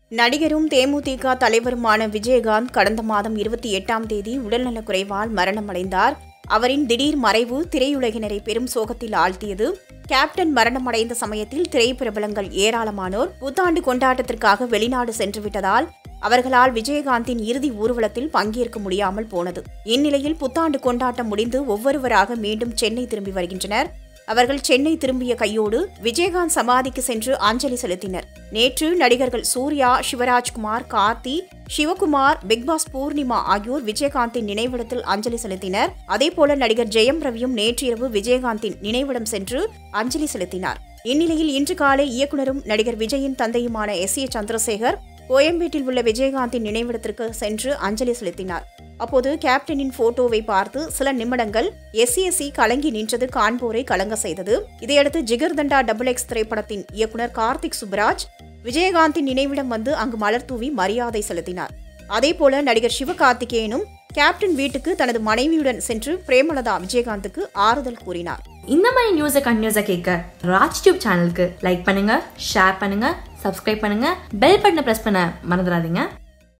நடிகரும் தேமுதிக தலைவருமான விஜயகாந்த் கடந்த மாதம் இருபத்தி எட்டாம் தேதி உடல்நலக்குறைவால் மரணமடைந்தார் அவரின் திடீர் மறைவு திரையுலகினரை பெரும் சோகத்தில் ஆழ்த்தியது கேப்டன் மரணமடைந்த சமயத்தில் திரைப்பிரபலங்கள் ஏராளமானோர் புத்தாண்டு கொண்டாட்டத்திற்காக வெளிநாடு சென்றுவிட்டதால் அவர்களால் விஜயகாந்தின் இறுதி ஊர்வலத்தில் பங்கேற்க முடியாமல் போனது இந்நிலையில் புத்தாண்டு கொண்டாட்டம் முடிந்து ஒவ்வொருவராக மீண்டும் சென்னை திரும்பி வருகின்றனர் அவர்கள் சென்னை திரும்பிய கையோடு விஜயகாந்த் சமாதிக்கு சென்று அஞ்சலி செலுத்தினர் நேற்று நடிகர்கள் சூர்யா சிவராஜ்குமார் கார்த்தி சிவகுமார் பிக்பாஸ் பூர்ணிமா ஆகியோர் விஜயகாந்தின் நினைவிடத்தில் அஞ்சலி செலுத்தினர் அதேபோல நடிகர் ஜெயம் ரவியும் நேற்றிரவு விஜயகாந்தின் நினைவிடம் சென்று அஞ்சலி செலுத்தினார் இந்நிலையில் இன்று காலை இயக்குனரும் நடிகர் விஜயின் தந்தையுமான எஸ் ஏ சந்திரசேகர் கோயம்பேட்டில் உள்ள விஜயகாந்தின் நினைவிடத்திற்கு சென்று அஞ்சலி செலுத்தினார் அப்போது கேப்டனின் போட்டோவை பார்த்து சில நிமிடங்கள் எஸ்சிஎஸ்சி கலங்கி நின்றது காண்போரை கலங்க செய்தது இதையடுத்து ஜிகர்தண்டா டபுள் எக்ஸ் திரைப்படத்தின் இயக்குனர் கார்த்திக் சுப்ராஜ் விஜயகாந்தின் நினைவிடம் வந்து அங்கு மலர் தூவி மரியாதை செலுத்தினார் அதேபோல நடிகர் சிவகார்த்திகேயனும் கேப்டன் வீட்டுக்கு தனது மனைவியுடன் சென்று பிரேமலதா விஜயகாந்துக்கு ஆறுதல் கூறினார் இந்த மாதிரி நியூஸை கண்டினியூஸாக கேட்க ராஜ் டியூப் சேனலுக்கு லைக் பண்ணுங்க ஷேர் பண்ணுங்க சப்ஸ்கிரைப் பண்ணுங்க பெல் பட்டனை ப்ரெஸ் பண்ண மறந்துடாதீங்க